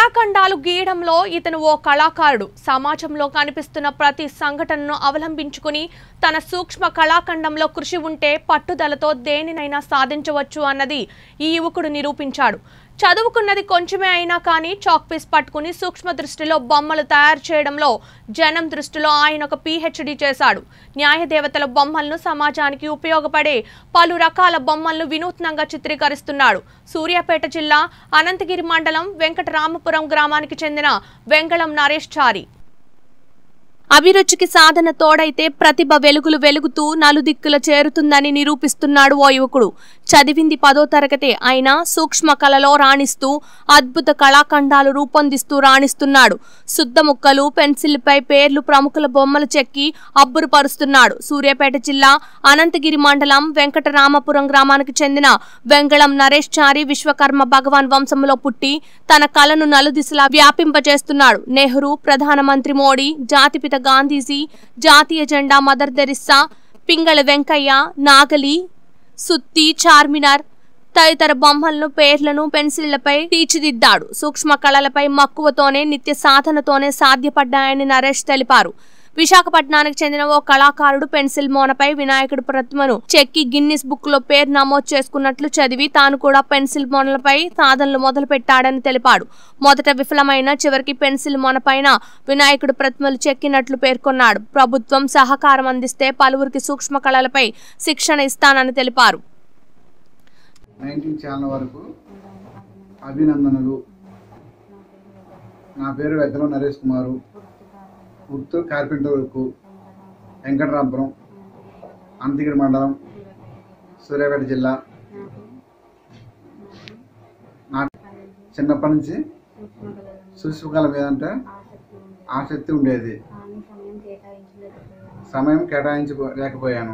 కళాఖండాలు గీయడంలో ఇతను ఓ కళాకారుడు సమాజంలో కనిపిస్తున్న ప్రతి సంఘటనను అవలంబించుకుని తన సూక్ష్మ కళాఖండంలో కృషి ఉంటే పట్టుదలతో దేనినైనా సాధించవచ్చు అన్నది ఈ యువకుడు నిరూపించాడు చదువుకున్నది కొంచెమే అయినా కానీ చాక్ పీస్ పట్టుకుని సూక్ష్మ దృష్టిలో బొమ్మలు తయారు చేయడంలో జనం దృష్టిలో ఆయన ఒక పీహెచ్డీ చేశాడు న్యాయదేవతల బొమ్మలను సమాజానికి ఉపయోగపడే పలు రకాల బొమ్మలను వినూత్నంగా చిత్రీకరిస్తున్నాడు సూర్యాపేట జిల్లా అనంతగిరి మండలం వెంకటరామపురం గ్రామానికి చెందిన వెంగళం నరేష్ చారి అభిరుచికి సాధన తోడైతే ప్రతిభ వెలుగులు వెలుగుతూ నలుదిక్కుల చేరుతుందని నిరూపిస్తున్నాడు ఓ యువకుడు చదివింది పదో తరగతే అయినా సూక్ష్మ కళలో రాణిస్తూ అద్భుత కళాఖండాలు రూపొందిస్తూ రాణిస్తున్నాడు శుద్ధ ముక్కలు పెన్సిల్పై పేర్లు ప్రముఖుల బొమ్మలు చెక్కి అబ్బురుపరుస్తున్నాడు సూర్యాపేట జిల్లా అనంతగిరి మండలం వెంకటరామపురం గ్రామానికి చెందిన వెంగళం నరేష్ చారి విశ్వకర్మ భగవాన్ వంశంలో పుట్టి తన కళను నలుదిశలా వ్యాపింపజేస్తున్నాడు నెహ్రూ ప్రధానమంత్రి మోడీ జాతిపిత గాంధీజీ జాతీయ జెండా మదర్ తెరిస్సా పింగళ వెంకయ్య నాగలి సుత్తి చార్మినార్ తదితర బొమ్మలను పేర్లను పెన్సిళ్లపై తీర్చిదిద్దాడు సూక్ష్మ కళలపై మక్కువతోనే నిత్య సాధనతోనే సాధ్యపడ్డాయని నరేష్ తెలిపారు విశాఖపట్నానికి చెందిన ఓ కళాకారుడు పెన్సిల్ మోనపై వినాయకుడి ప్రతిమను చెక్కి గిన్నిస్ బుక్ లో పేరు నమోదు చేసుకున్నట్లు చదివి తాను కూడా పెన్సిల్ మోనలపై సాధనలు మొదలు పెట్టాడని తెలిపాడు మొదట విఫలమైన చివరికి పెన్సిల్ మొనపైన వినాయకుడి ప్రతిమలు చెక్కినట్లు పేర్కొన్నాడు ప్రభుత్వం సహకారం అందిస్తే పలువురికి సూక్ష్మ కళలపై శిక్షణ ఇస్తానని తెలిపారు నైన్టీన్ ఛానల్ వరకు అభినందనలు నా పేరు వెగ్గలం నరేష్ కుమారు ఉత్తూరు కార్పెంటర్ వరకు వెంకటరాంపురం అనంతగిరి మండలం సూర్యాపేట జిల్లా నా చిన్నప్పటి నుంచి సూక్ష్మకళ మీద అంటే ఆసక్తి ఉండేది కానీ సమయం కేటాయించలేకపోయాను సమయం కేటాయించ లేకపోయాను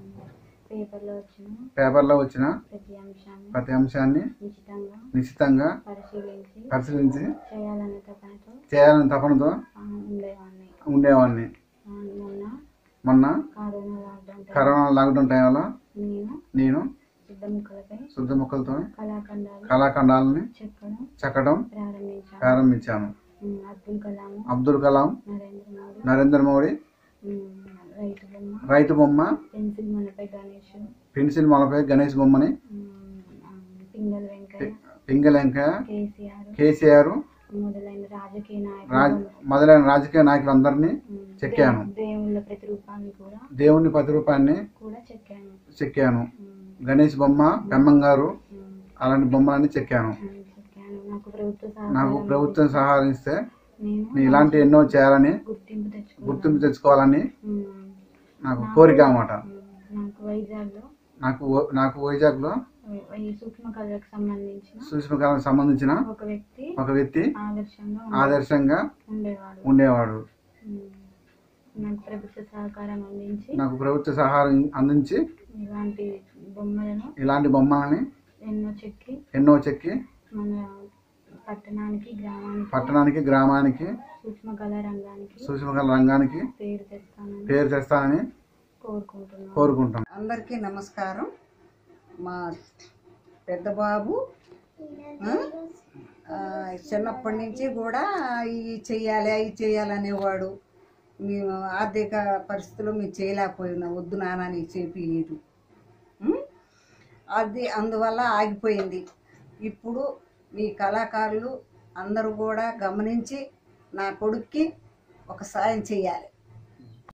పేపర్లో వచ్చిన పేపర్లో వచ్చిన ప్రతి అంశాన్ని ప్రతి అంశాన్ని నిశ్చితంగా నిశ్చితంగా పరిశీలించి పరిశీలించి చేయాలనే తపనతో చేయాలని తపనతో ఆ, ఉండేవాడిని ఉండేవాడిని ఆ, మొన్న మొన్న కరోనా లాక్డౌన్ టైంలో కరోనా లాక్డౌన్ టైంలో నేను నేను శుద్ధ ముక్కలపై శుద్ధ మొక్కలతో కళాఖండాలు కళాఖండాలని చెక్కడం చెక్కడం ప్రారంభించాను ప్రారంభించాను ఉమ్, అబ్దుల్ కలాం అబ్దుల్ కలాం నరేంద్ర మోడీ నరేంద్ర మోడీ ఉమ్, రైతు బొమ్మ రైతు బొమ్మ పెన్సిల్ మనపై గణేష్ పెన్సిల్ మొలపై గణేష్ బొమ్మని ఉమ్, ఆ, పింగళ వెంకయ్య పింగళ వెంకయ్య కేసీఆర్ కేసీఆర్ మొదలైన రాజకీయ రాజ్ నాయకులు మొదలైన రాజకీయ నాయకులందరినీ ఉమ్, చెక్కాను. దే- దేవుళ్ళ ప్రతిరూపాన్ని కూడా దేవుని ప్రతిరూపాన్ని కూడా చెక్కాను చెక్కాను ఉమ్, గణేష్ బొమ్మ బెమ్మంగారు ఉమ్, అలాంటి బొమ్మలన్నీ చెక్కాను ఉమ్, చెక్కాను నాకు ప్రభుత్వ నాకు సహకారం ప్రభుత్వం సహాయిస్తే నేను నేను ఇలాంటి ఎన్నో చేయాలని గుర్తింపు తెచ్చుకున్నాను గుర్తింపు తెచ్చుకోవాలని ఉమ్, నాకు కోరిక అన్నమాట ఉమ్, నాకు వైజాగ్లో నాకు ఓ- నాకు వైజాగ్లో ఈ సూక్ష్మ కళలకు సంబంధించిన సూక్ష్మకళకు సంబంధించిన ఒక వ్యక్తి ఒక వ్యక్తి ఆదర్శంగా ఆదర్శంగా ఉండేవాడు ఉండేవాడు ఉమ్, నాకు ప్రభుత్వ సహకారం అందించి నాకు ప్రభుత్వ సహాయం అందించి ఇలాంటి బొమ్మలను ఇలాంటి బొమ్మలని ఎన్నో చెక్కి ఎన్నో చెక్కి మన పట్టణానికి గ్రామానికి పట్టణానికి గ్రామానికి సూక్ష్మ కళా రంగానికి సూక్ష్మకళ రంగానికి పేరు తెస్తానని పేరు తెస్తానని కోరుకుంటున్నాను కోరుకుంటాం అందరికీ నమస్కారం మా పెద్ద బాబు ఆ, ఆ, చిన్నప్పటి నుంచి కూడా ఇవి చెయ్యాలి అవి చేయాలి అనేవాడు మేము ఆర్థిక పరిస్థితుల్లో మేము చేయలేకపోయినా వద్దు నాన్న నీకు చేపియలేదు ఉం? అది అందువల్ల ఆగిపోయింది ఇప్పుడు మీ కళాకారులు అందరూ కూడా గమనించి నా కొడుక్కి ఒక సాయం చేయాలి